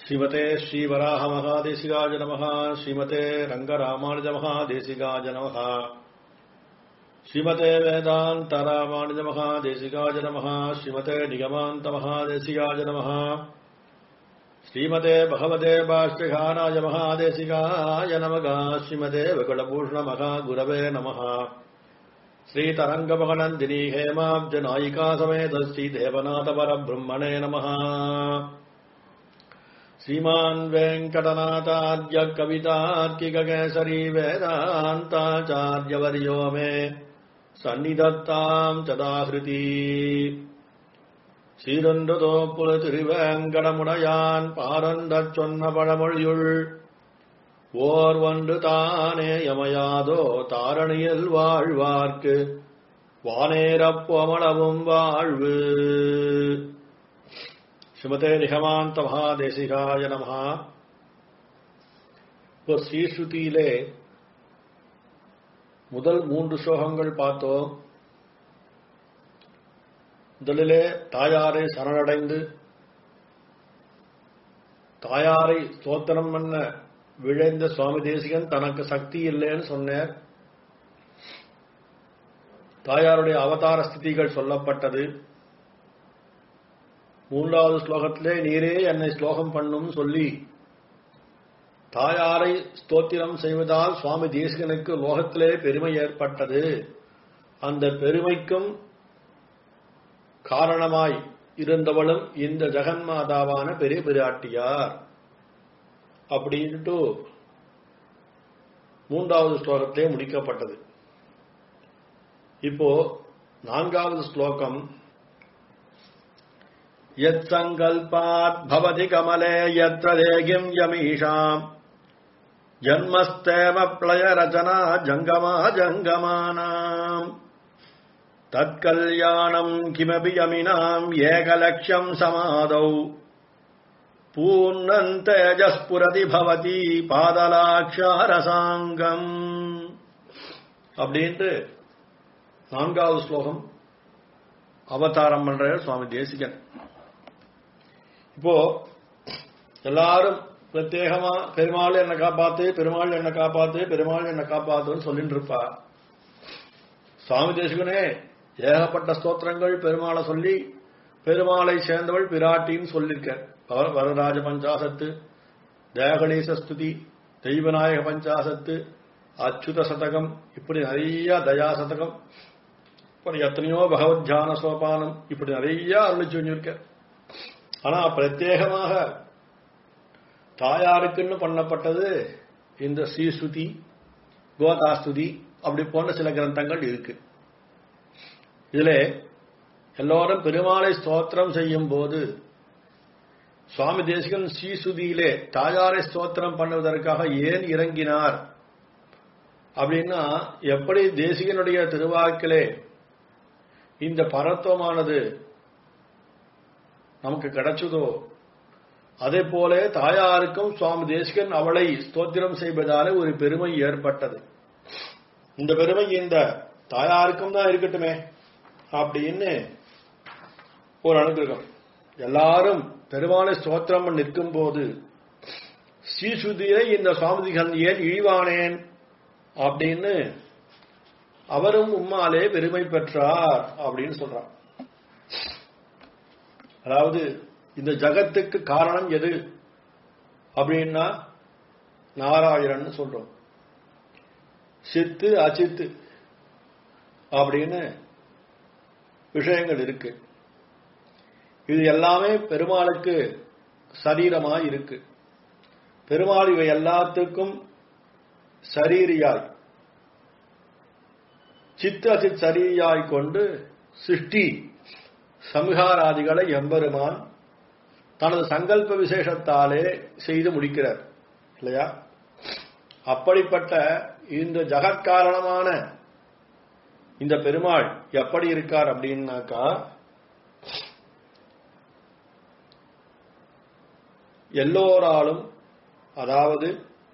ஸ்ரீமதே ஸ்ரீவராக மகாதேசிகாஜ நமः ஸ்ரீமதே ரங்கராமானுஜ மகாதேசிகாஜ நமः ஸ்ரீமதே வேதாந்த ராமானுஜ மகாதேசிகாஜ நமः ஸ்ரீமதே நிகமாந்த மகாதேசிகாஜ நமः ஸ்ரீமதே பகவதே பாஷ்யகாராய மகாதேசிகாய நமக ஸ்ரீமதே வகுலபூஷண மகா குரவே நமः श्रीतरङ्गमगनन्दिनी हेमाब्जनायिका समेत श्रीदेवनाथपरब्रह्मणे नमः श्रीमान् वेङ्कटनाथार्य कवितार्किककेसरी वेदान्ताचार्यवर्यो मे सन्निधत्ताम् चदाहृति சீரொன்றதோப்புல திருவேங்கடமுடையான் பாரந்தச் சொன்ன பழமொழியுள் ஓர் ஒன்று தானே யமையாதோ தாரணியில் வாழ்வார்க்கு வானேரப்போமளவும் வாழ்வு ஸ்ரீமதே நிகமாந்த மகாதேசிகாய நமஹா இப்போ ஸ்ரீஸ்ருதியிலே முதல் மூன்று ஸ்லோகங்கள் பார்த்தோம் முதலிலே தாயாரை சரணடைந்து தாயாரை ஸ்தோத்திரம் பண்ண விழைந்த சுவாமி தேசிகன் தனக்கு சக்தி இல்லைன்னு சொன்னார் தாயாருடைய அவதார ஸ்திதிகள் சொல்லப்பட்டது மூன்றாவது ஸ்லோகத்திலே நீரே என்னை ஸ்லோகம் பண்ணும் சொல்லி தாயாரை ஸ்தோத்திரம் செய்வதால் சுவாமி தேசிகனுக்கு லோகத்திலே பெருமை ஏற்பட்டது அந்த பெருமைக்கும் காரணமாய் இருந்தவளும் இந்த ஜெகன்மாதாவான பெரிய பிராட்டியார் அப்படின்ட்டு மூன்றாவது ஸ்லோகத்திலே முடிக்கப்பட்டது இப்போ நான்காவது ஸ்லோகம் யத் சங்கல்பாத் பவதி கமலே யத்ர தேகிம் யமீஷாம் ஜன்மஸ்தேம பிளய ரச்சனா ஜங்கமா ஜங்கமானாம் தற்கல்யாணம் கிமபி யமினாம் ஏகலட்சம் சமாதௌ பூர்ணந்தேஜஸ்புரதி பவதி பாதலாட்சாரசாங்கம் அப்படின்ட்டு நான்காவது ஸ்லோகம் அவதாரம் பண்ற சுவாமி தேசிகன் இப்போ எல்லாரும் பிரத்யேகமா பெருமாள் என்ன காப்பாத்து பெருமாள் என்ன காப்பாத்து பெருமாள் என்ன காப்பாத்துன்னு சொல்லிட்டு இருப்பா சுவாமி தேசிகனே ஏகப்பட்ட ஸ்தோத்திரங்கள் பெருமாளை சொல்லி பெருமாளை சேர்ந்தவள் பிராட்டின்னு சொல்லியிருக்க வரராஜ பஞ்சாசத்து தேகணேச ஸ்துதி தெய்வநாயக பஞ்சாசத்து அச்சுத சதகம் இப்படி நிறைய தயா சதகம் இப்படி எத்தனையோ பகவத் தியான சோபானம் இப்படி நிறைய அருளி சொல்லியிருக்க ஆனா பிரத்யேகமாக தாயாருக்குன்னு பண்ணப்பட்டது இந்த ஸ்ரீஸ்துதி கோதாஸ்துதி அப்படி போன்ற சில கிரந்தங்கள் இருக்கு இதுல எல்லோரும் பெருமாளை ஸ்தோத்திரம் செய்யும் போது சுவாமி தேசிகன் ஸ்ரீசுதியிலே தாயாரை ஸ்தோத்திரம் பண்ணுவதற்காக ஏன் இறங்கினார் அப்படின்னா எப்படி தேசிகனுடைய திருவாக்கிலே இந்த பரத்துவமானது நமக்கு கிடைச்சதோ அதே போல தாயாருக்கும் சுவாமி தேசிகன் அவளை ஸ்தோத்திரம் செய்வதாலே ஒரு பெருமை ஏற்பட்டது இந்த பெருமை இந்த தாயாருக்கும் தான் இருக்கட்டுமே அப்படின்னு ஒரு அனுகிரகம் எல்லாரும் பெருமாளை ஸ்தோத்திரம் நிற்கும் போது ஸ்ரீசுதியை இந்த சுவாமிதிகள் ஏன் இழிவானேன் அப்படின்னு அவரும் உம்மாலே பெருமை பெற்றார் அப்படின்னு சொல்றார் அதாவது இந்த ஜகத்துக்கு காரணம் எது அப்படின்னா நாராயணன் சொல்றோம் சித்து அச்சித்து அப்படின்னு விஷயங்கள் இருக்கு இது எல்லாமே பெருமாளுக்கு சரீரமா இருக்கு பெருமாள் இவை எல்லாத்துக்கும் சரீரியாய் சித்த அச்சித் சரீரியாய் கொண்டு சிருஷ்டி சம்ஹாராதிகளை எம்பெருமான் தனது சங்கல்ப விசேஷத்தாலே செய்து முடிக்கிறார் இல்லையா அப்படிப்பட்ட இந்த ஜகத்காரணமான இந்த பெருமாள் எப்படி இருக்கார் அப்படின்னாக்கா எல்லோராலும் அதாவது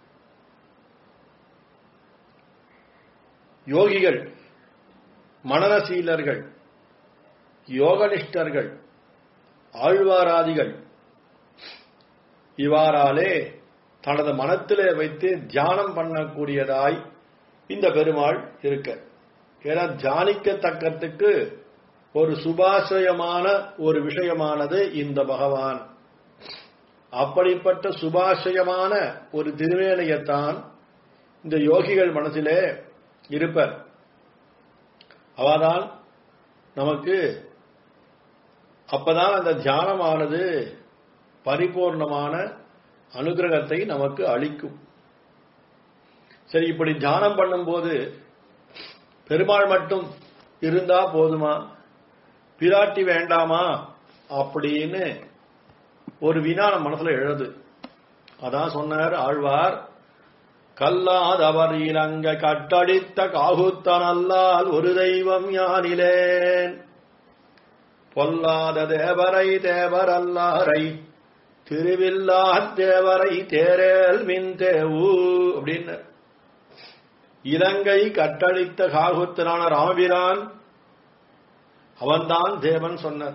யோகிகள் மனநசீலர்கள் யோகனிஷ்டர்கள் ஆழ்வாராதிகள் இவ்வாறாலே தனது மனத்திலே வைத்து தியானம் பண்ணக்கூடியதாய் இந்த பெருமாள் இருக்க ஏன்னா தியானிக்கத்தக்கத்துக்கு ஒரு சுபாசயமான ஒரு விஷயமானது இந்த பகவான் அப்படிப்பட்ட சுபாஷயமான ஒரு திருவேணையத்தான் இந்த யோகிகள் மனசிலே இருப்பர் அவதான் நமக்கு அப்பதான் அந்த தியானமானது பரிபூர்ணமான அனுகிரகத்தை நமக்கு அளிக்கும் சரி இப்படி தியானம் பண்ணும்போது பெருமாள் மட்டும் இருந்தா போதுமா பிராட்டி வேண்டாமா அப்படின்னு ஒரு வினா நம்ம மனசுல எழுது அதான் சொன்னார் ஆழ்வார் கல்லாதவர் இலங்க கட்டடித்த காகுத்தனல்லால் ஒரு தெய்வம் யானிலேன் பொல்லாத தேவரை தேவரல்லாரை திருவில்லா தேவரை தேரேல் மின் தேவு அப்படின்னு இலங்கை கட்டளித்த காகுத்தனான ராமபிரான் அவன்தான் தேவன் சொன்னார்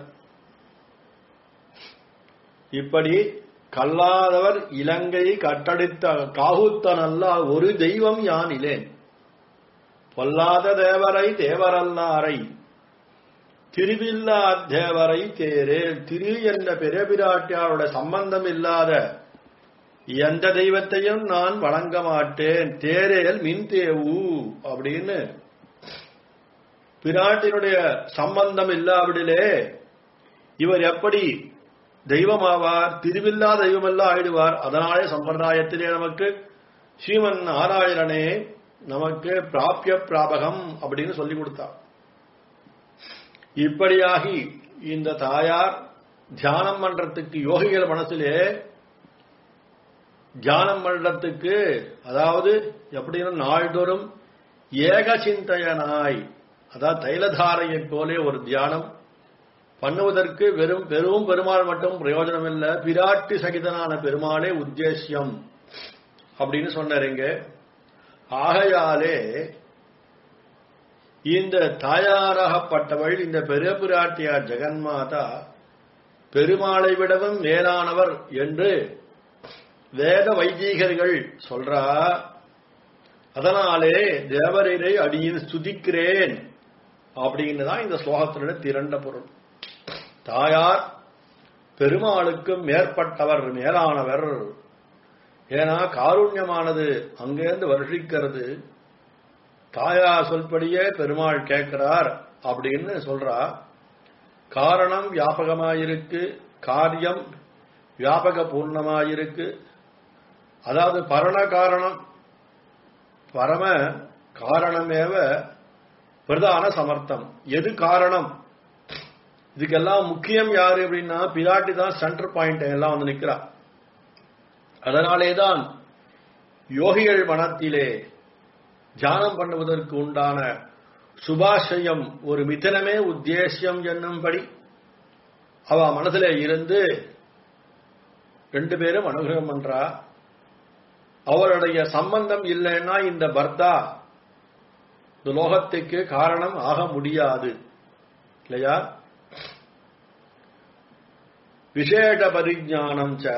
இப்படி கல்லாதவர் இலங்கை கட்டடித்த காகுத்தனல்ல ஒரு தெய்வம் யானிலேன் பொல்லாத தேவரை தேவரல்லாரை திருவில்லா தேவரை தேரேல் திரு என்ற பெருபிராட்டியாரோட சம்பந்தம் இல்லாத எந்த தெய்வத்தையும் நான் வணங்க மாட்டேன் தேரேல் மின் தேவு அப்படின்னு பிராட்டினுடைய சம்பந்தம் இல்லாவிடிலே இவர் எப்படி தெய்வமாவார் திருவில்லா தெய்வமெல்லாம் ஆயிடுவார் அதனாலே சம்பிரதாயத்திலே நமக்கு ஸ்ரீமன் நாராயணனே நமக்கு பிராபிய பிராபகம் அப்படின்னு சொல்லி கொடுத்தார் இப்படியாகி இந்த தாயார் தியானம் பண்றதுக்கு யோகிகள் மனசிலே தியானம் பண்றதுக்கு அதாவது எப்படின்னா நாள்தோறும் ஏக சிந்தையனாய் அதாவது தைலதாரையை போலே ஒரு தியானம் பண்ணுவதற்கு வெறும் பெரும் பெருமாள் மட்டும் பிரயோஜனம் இல்லை பிராட்டி சகிதனான பெருமாளே உத்தேசியம் அப்படின்னு சொன்னாருங்க ஆகையாலே இந்த தாயாராகப்பட்டவள் இந்த பெரிய பிராட்டியார் ஜெகன்மாதா பெருமாளை விடவும் மேலானவர் என்று வேத வைதீகர்கள் சொல்றா அதனாலே தேவரீரை அடியில் ஸ்துதிக்கிறேன் அப்படின்னு தான் இந்த ஸ்லோகத்தினுடைய திரண்ட பொருள் தாயார் பெருமாளுக்கும் மேற்பட்டவர் மேலானவர் ஏன்னா காருண்யமானது அங்கேருந்து வருஷிக்கிறது தாயார் சொல்படியே பெருமாள் கேட்கிறார் அப்படின்னு சொல்றா காரணம் வியாபகமாயிருக்கு காரியம் வியாபக பூர்ணமாயிருக்கு அதாவது பரண காரணம் பரம காரணமேவ பிரதான சமர்த்தம் எது காரணம் இதுக்கெல்லாம் முக்கியம் யாரு அப்படின்னா பிராட்டி தான் சென்டர் பாயிண்ட் எல்லாம் வந்து நிக்கிறா அதனாலே தான் யோகிகள் மனத்திலே தியானம் பண்ணுவதற்கு உண்டான சுபாஷயம் ஒரு மிதனமே உத்தேசியம் என்னும்படி அவ மனதிலே இருந்து ரெண்டு பேரும் அனுகிரகம் பண்றா அவருடைய சம்பந்தம் இல்லைன்னா இந்த பர்தா இந்த லோகத்துக்கு காரணம் ஆக முடியாது இல்லையா விசேஷ பரிஜானம் ச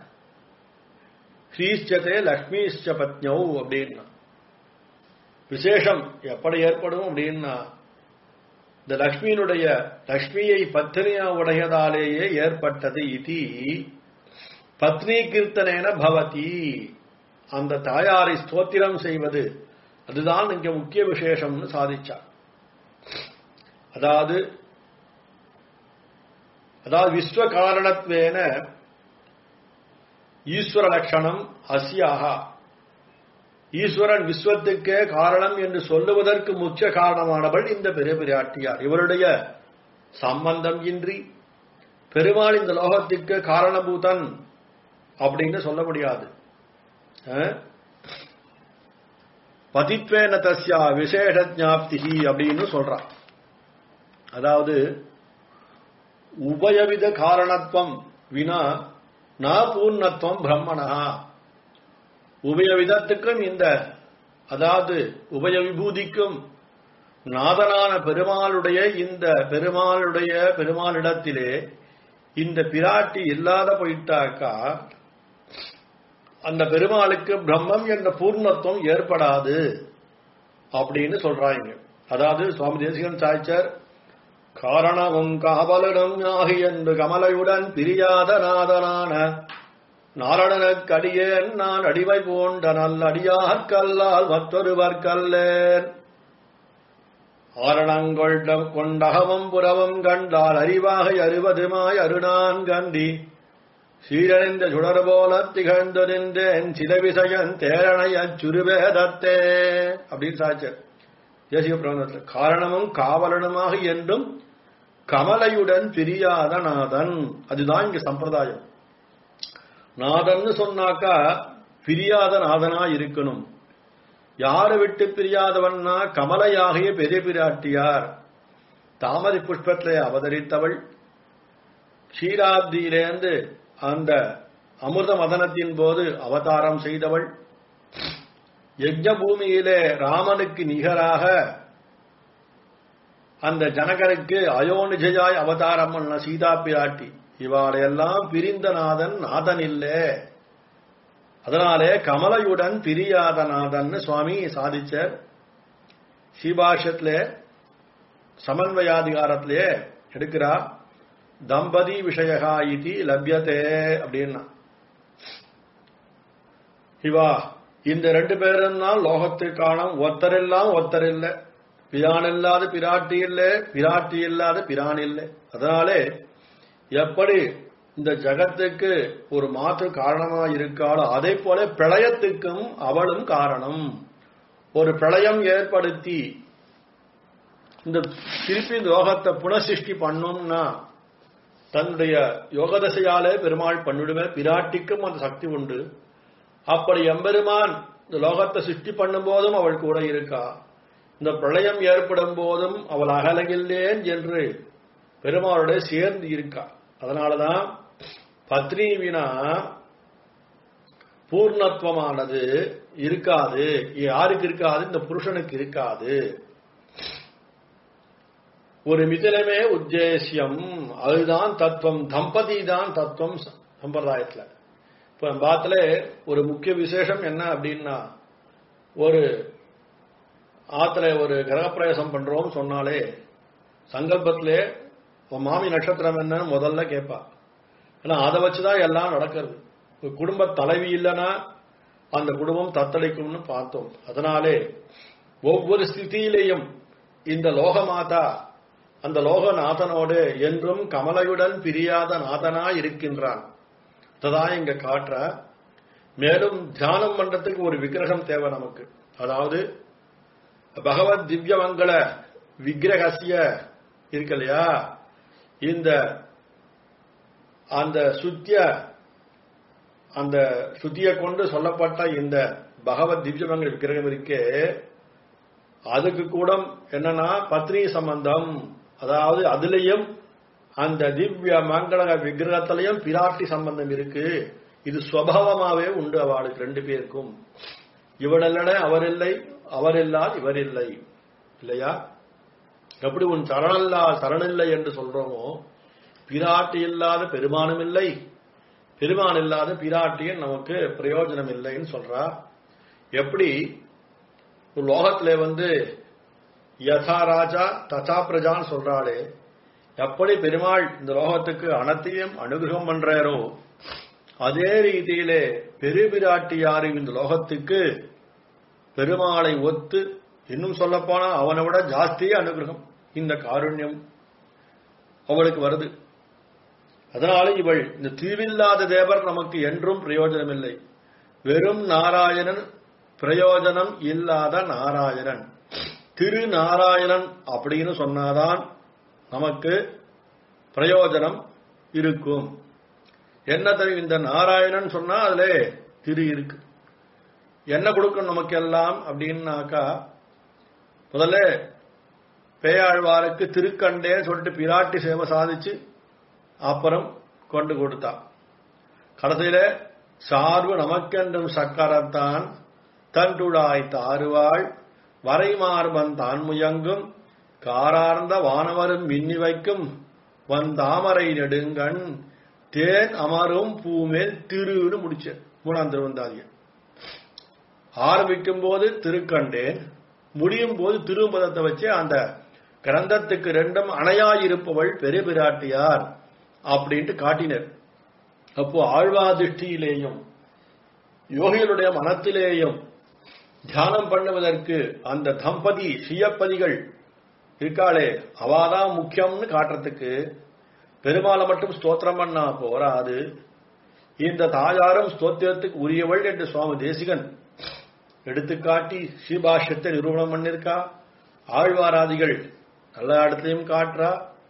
ஸ்ரீஷ்டதே லக்ஷ்மிஷ்ட பத்னௌ அப்படின்னா விசேஷம் எப்படி ஏற்படும் அப்படின்னா இந்த லக்ஷ்மியினுடைய லக்ஷ்மியை பத்னியா உடையதாலேயே ஏற்பட்டது இது பத்னி கீர்த்தனேன பவதி அந்த தாயாரை ஸ்தோத்திரம் செய்வது அதுதான் இங்க முக்கிய விசேஷம்னு சாதிச்சார் அதாவது அதாவது விஸ்வ காரணத்வேன ஈஸ்வர லட்சணம் அஸ்யாக ஈஸ்வரன் விஸ்வத்துக்கே காரணம் என்று சொல்லுவதற்கு முக்கிய காரணமானவள் இந்த பெரிய பிராட்டியார் இவருடைய சம்பந்தம் இன்றி பெருமாள் இந்த லோகத்துக்கு காரணபூதன் அப்படின்னு சொல்ல முடியாது பதித்வேன தஸ்யா விசேஷ ஜாப்திகி அப்படின்னு சொல்றான் அதாவது உபயவித காரணத்துவம் வினா நா பூர்ணத்துவம் பிரம்மணா உபயவிதத்துக்கும் இந்த அதாவது உபய விபூதிக்கும் நாதனான பெருமாளுடைய இந்த பெருமாளுடைய பெருமாளிடத்திலே இந்த பிராட்டி இல்லாத போயிட்டாக்கா அந்த பெருமாளுக்கு பிரம்மம் என்ற பூர்ணத்துவம் ஏற்படாது அப்படின்னு சொல்றாங்க அதாவது சுவாமி தேசிகன் சாய்ச்சர் காரணமும் காவலனும் ஆகி என்று கமலையுடன் பிரியாத நாதனான நாரணனுக்கடியேன் நான் அடிமை போன்ற நல்ல அடியார்கல்லால் மற்றொருவர் கல்லேன் ஆரணங்கொள் கொண்டகமும் புறவும் கண்டால் அறிவாக அறுபதுமாய் அருணான் கண்டி சீரழிந்த சுடர் போல திகழ்ந்து நின்றேன் சிலவிசயன் தேரணைய சுருவேதத்தே அப்படின்னு சாச்சர் தேசிய பிரபந்தத்தில் காரணமும் காவலனுமாக என்றும் கமலையுடன் பிரியாத நாதன் அதுதான் இங்க சம்பிரதாயம் நாதன்னு சொன்னாக்கா பிரியாத நாதனா இருக்கணும் யாரை விட்டு பிரியாதவன்னா கமலையாகிய பெரிய பிராட்டியார் தாமரை புஷ்பத்திலே அவதரித்தவள் க்ஷீராப்தியிலேந்து அந்த அமிர்த மதனத்தின் போது அவதாரம் செய்தவள் யஜ்ஞ பூமியிலே ராமனுக்கு நிகராக அந்த ஜனகருக்கு அயோனிஜயாய் அவதாரம் பண்ண சீதா பிராட்டி இவாளையெல்லாம் பிரிந்த நாதன் நாதன் இல்லே அதனாலே கமலையுடன் பிரியாத நாதன் சுவாமி சாதிச்சார் ஸ்ரீபாஷ்யத்திலே சமன்வயாதிகாரத்திலே எடுக்கிறா தம்பதி விஷயகா இது லப்யத்தே அப்படின்னா இவா இந்த ரெண்டு பேரும் தான் லோகத்துக்கான ஒத்தர் எல்லாம் ஒத்தர் இல்லை பிரான் இல்லாத பிராட்டி இல்லை பிராட்டி இல்லாத பிரான் இல்லை அதனாலே எப்படி இந்த ஜகத்துக்கு ஒரு மாற்று காரணமா இருக்காளோ அதே போல பிரளயத்துக்கும் அவளும் காரணம் ஒரு பிரளயம் ஏற்படுத்தி இந்த திருப்பி லோகத்தை புனசிருஷ்டி பண்ணும்னா தன்னுடைய யோகதசையாலே பெருமாள் பண்ணிடுமே பிராட்டிக்கும் அந்த சக்தி உண்டு அப்படி எம்பெருமான் இந்த லோகத்தை சிருஷ்டி பண்ணும் போதும் அவள் கூட இருக்கா இந்த பிரளயம் ஏற்படும் போதும் அவள் அகலகில்லேன் என்று பெருமாளுடைய சேர்ந்து இருக்கா அதனாலதான் பத்னி வினா பூர்ணத்துவமானது இருக்காது யாருக்கு இருக்காது இந்த புருஷனுக்கு இருக்காது ஒரு மிதிலமே உத்தேசியம் அதுதான் தத்துவம் தம்பதி தான் தத்துவம் சம்பிரதாயத்துல இப்ப பாத்துல ஒரு முக்கிய விசேஷம் என்ன அப்படின்னா ஒரு ஆத்துல ஒரு கிரகப்பிரவேசம் பண்றோம் சொன்னாலே சங்கல்பத்திலே உன் மாமி நட்சத்திரம் என்னன்னு முதல்ல கேட்பா ஏன்னா அதை வச்சுதான் எல்லாம் நடக்கிறது ஒரு குடும்ப தலைவி இல்லைன்னா அந்த குடும்பம் தத்தளிக்கும்னு பார்த்தோம் அதனாலே ஒவ்வொரு ஸ்திதியிலையும் இந்த லோகமாதா அந்த லோகநாதனோடு என்றும் கமலையுடன் பிரியாத நாதனா இருக்கின்றான் அதுதான் இங்க காட்டுற மேலும் தியானம் பண்றதுக்கு ஒரு விக்கிரகம் தேவை நமக்கு அதாவது பகவத் திவ்யமங்கள விக்கிரகசிய இருக்கு இல்லையா இந்த அந்த சுத்திய அந்த சுத்திய கொண்டு சொல்லப்பட்ட இந்த பகவத் திவ்யமங்கள விக்கிரகம் இருக்கே அதுக்கு கூட என்னன்னா பத்னி சம்பந்தம் அதாவது அதுலயும் அந்த திவ்ய மங்கள விக்கிரகத்திலையும் பிராட்டி சம்பந்தம் இருக்கு இது சுவாவமாவே உண்டு அவளுக்கு ரெண்டு பேருக்கும் இவனல்லட அவர் இல்லை அவர் இல்லால் இவர் இல்லை இல்லையா எப்படி உன் சரணல்லா சரணில்லை என்று சொல்றோமோ பிராட்டி இல்லாத பெருமானும் இல்லை பெருமான் இல்லாத பிராட்டியும் நமக்கு பிரயோஜனம் இல்லைன்னு சொல்றா எப்படி லோகத்துல வந்து யதா ராஜா ததா பிரஜான்னு சொல்றாளே எப்படி பெருமாள் இந்த லோகத்துக்கு அனைத்தையும் அனுகிரகம் பண்றாரோ அதே ரீதியிலே பெருபிராட்டியாரு இந்த லோகத்துக்கு பெருமாளை ஒத்து இன்னும் சொல்லப்போனா அவனை விட ஜாஸ்தியே அனுகிரகம் இந்த காருண்யம் அவளுக்கு வருது அதனால இவள் இந்த தீவில்லாத தேவர் நமக்கு என்றும் பிரயோஜனம் இல்லை வெறும் நாராயணன் பிரயோஜனம் இல்லாத நாராயணன் திரு நாராயணன் அப்படின்னு சொன்னாதான் நமக்கு பிரயோஜனம் இருக்கும் என்ன தெரியும் இந்த நாராயணன் சொன்னா அதுல திரு இருக்கு என்ன கொடுக்கும் நமக்கு எல்லாம் அப்படின்னாக்கா முதல்ல பேயாழ்வாருக்கு திருக்கண்டே சொல்லிட்டு பிராட்டி சேவை சாதிச்சு அப்புறம் கொண்டு கொடுத்தா கடைசியில சார்பு நமக்கென்றும் சக்கரத்தான் தண்டுழாய் தாறுவாள் வரைமார்பன் தான் முயங்கும் காரார்ந்த வானவரும் மின்னி வைக்கும் வந்தாமரை நெடுங்கண் தேன் அமரும் பூமேல் திருன்னு முடிச்சேன் மூணாம் திருவந்தாதிய ஆரம்பிக்கும் போது திருக்கண்டேன் முடியும் போது திருப்பதத்தை வச்சு அந்த கிரந்தத்துக்கு ரெண்டும் அணையாயிருப்பவள் பெரிய பிராட்டியார் அப்படின்ட்டு காட்டினர் அப்போ ஆழ்வாதிஷ்டியிலேயும் யோகிகளுடைய மனத்திலேயும் தியானம் பண்ணுவதற்கு அந்த தம்பதி சுயப்பதிகள் இருக்காளே அவாதான் முக்கியம்னு காட்டுறதுக்கு பெருமாளை மட்டும் ஸ்தோத்திரம் பண்ணா போராது இந்த தாயாரும் ஸ்தோத்திரத்துக்கு உரியவள் என்று சுவாமி தேசிகன் எடுத்துக்காட்டி ஸ்ரீபாஷ்யத்தை நிரூபணம் பண்ணிருக்கா ஆழ்வாராதிகள் நல்ல இடத்தையும் காட்டுறா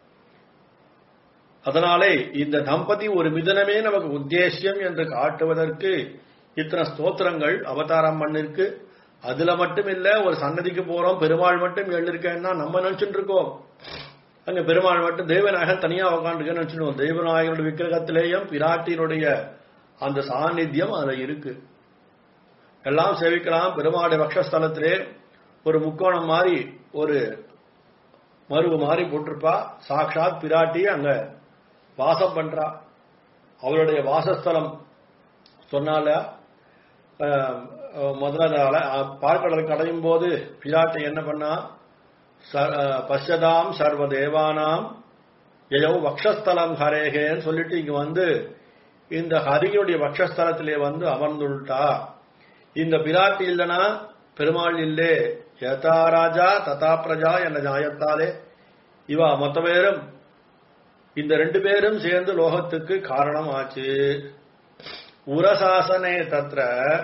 அதனாலே இந்த தம்பதி ஒரு மிதனமே நமக்கு உத்தேசியம் என்று காட்டுவதற்கு இத்தனை ஸ்தோத்திரங்கள் அவதாரம் பண்ணிருக்கு அதுல மட்டும் இல்ல ஒரு சன்னதிக்கு போறோம் பெருமாள் மட்டும் எழுந்திருக்கேன்னா நம்ம நினைச்சுட்டு இருக்கோம் அங்க பெருமாள் மட்டும் தெய்வநாயகன் தனியா உட்காந்துருக்கேன்னு நினைச்சுடுவோம் தெய்வநாயகனுடைய விக்கிரகத்திலேயும் பிராட்டியினுடைய அந்த சாநித்தியம் அதுல இருக்கு எல்லாம் சேவிக்கலாம் பெருமாளுடைய பக்ஷஸ்தலத்திலே ஒரு முக்கோணம் மாதிரி ஒரு மருவு மாதிரி போட்டிருப்பா சாட்சாத் பிராட்டி அங்க வாசம் பண்றா அவருடைய வாசஸ்தலம் சொன்னால அஹ், அஹ், முதல்ல அல- அஹ், பார்க்கடலுக்கு அடையும் போது பிராட்டி என்ன பண்ணா ச- அஹ், பஷ்யதாம் சர்வ தேவானாம் எயவு வக்ஷஸ்தலம் ஹரேகேன்னு சொல்லிட்டு இங்க வந்து இந்த ஹரியுடைய வக்ஷஸ்தலத்திலே வந்து அமர்ந்துள்ளிட்டா இந்த பிராட்டி இல்லனா பெருமாள் இல்லே யதா ராஜா ததா பிரஜா என்ற நியாயத்தாலே இவா மொத்த பேரும் இந்த ரெண்டு பேரும் சேர்ந்து லோகத்துக்கு காரணம் ஆச்சு உரசாசனே தத்ர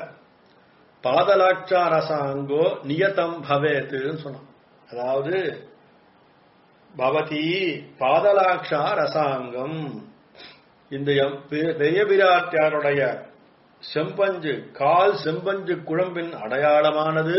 பாதலாட்சாரசாங்கோ நியதம் பவேத்துன்னு சொன்னான் அதாவது பவதி பாதலாட்சா ரசாங்கம் இந்த எம் பெ- பெரிய பிராட்டியாருடைய செம்பஞ்சு கால் செம்பஞ்சு குழம்பின் அடையாளமானது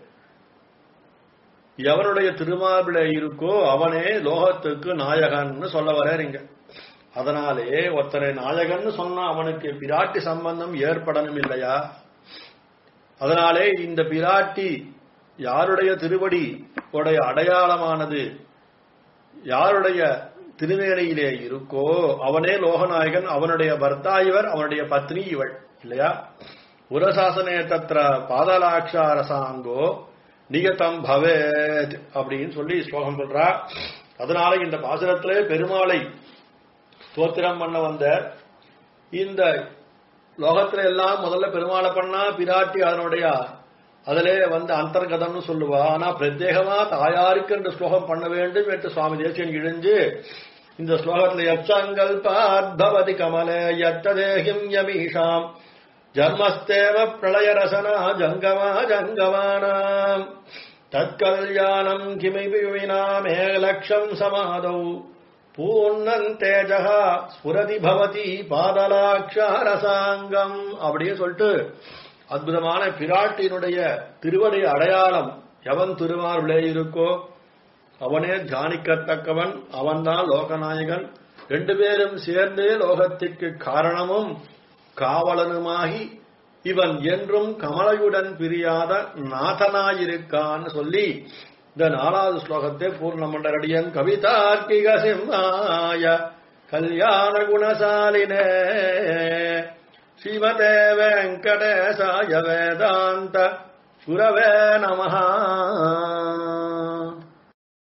எவனுடைய திருமார்பில இருக்கோ அவனே லோகத்துக்கு நாயகன்னு சொல்ல வர்றீங்க அதனாலே ஒருத்தரை நாயகன்னு சொன்னா அவனுக்கு பிராட்டி சம்பந்தம் ஏற்படணும் இல்லையா அதனாலே இந்த பிராட்டி யாருடைய திருவடி உடைய அடையாளமானது யாருடைய திருநேரையிலே இருக்கோ அவனே லோகநாயகன் அவனுடைய பர்த்தா இவர் அவனுடைய பத்னி இவள் இல்லையா உரசாசனே தத்ர பாதலாட்சாரசாங்கோ நிகதம் பவேத் அப்படின்னு சொல்லி ஸ்லோகம் சொல்றா அதனால இந்த பாசுரத்திலே பெருமாளை ஸ்தோத்திரம் பண்ண வந்த இந்த லோகத்துல எல்லாம் முதல்ல பெருமாளை பண்ணா பிராட்டி அதனுடைய அதிலே வந்து அந்தர்கதம்னு சொல்லுவா ஆனா பிரத்யேகமா தாயாருக்கு என்று ஸ்லோகம் பண்ண வேண்டும் என்று சுவாமி தேசியன் இழிஞ்சு இந்த ஸ்லோகத்துல யச்சங்கல்பாத்பவதி கமலே யத்ததேகிம் யமீஷாம் ஜன்மஸ்தேவ பிரளயரசனா ஜங்கமா ஜங்கமானாம் தற்கல்யாணம் கிமைபி வினாமேலக்ஷம் சமாதௌ பூர்ணன் தேஜக ஸ்புரதி பவதி பாதலாட்சாரசாங்கம் அப்படியே சொல்லிட்டு அற்புதமான பிராட்டியினுடைய திருவடி அடையாளம் எவன் திருவார்பிலே இருக்கோ அவனே தியானிக்கத்தக்கவன் அவன்தான் லோகநாயகன் ரெண்டு பேரும் சேர்ந்து லோகத்திற்கு காரணமும் காவலனுமாகி இவன் என்றும் கமலையுடன் பிரியாத நாதனாயிருக்கான்னு சொல்லி இந்த நாலாவது ஸ்லோகத்தை பூர்ணமண்டரடியன் கவிதார்க்கிக சிம்மாய கல்யாண குணசாலினே ஸ்ரீமதே வெங்கடேசாய வேதாந்த சுரவே நமஹா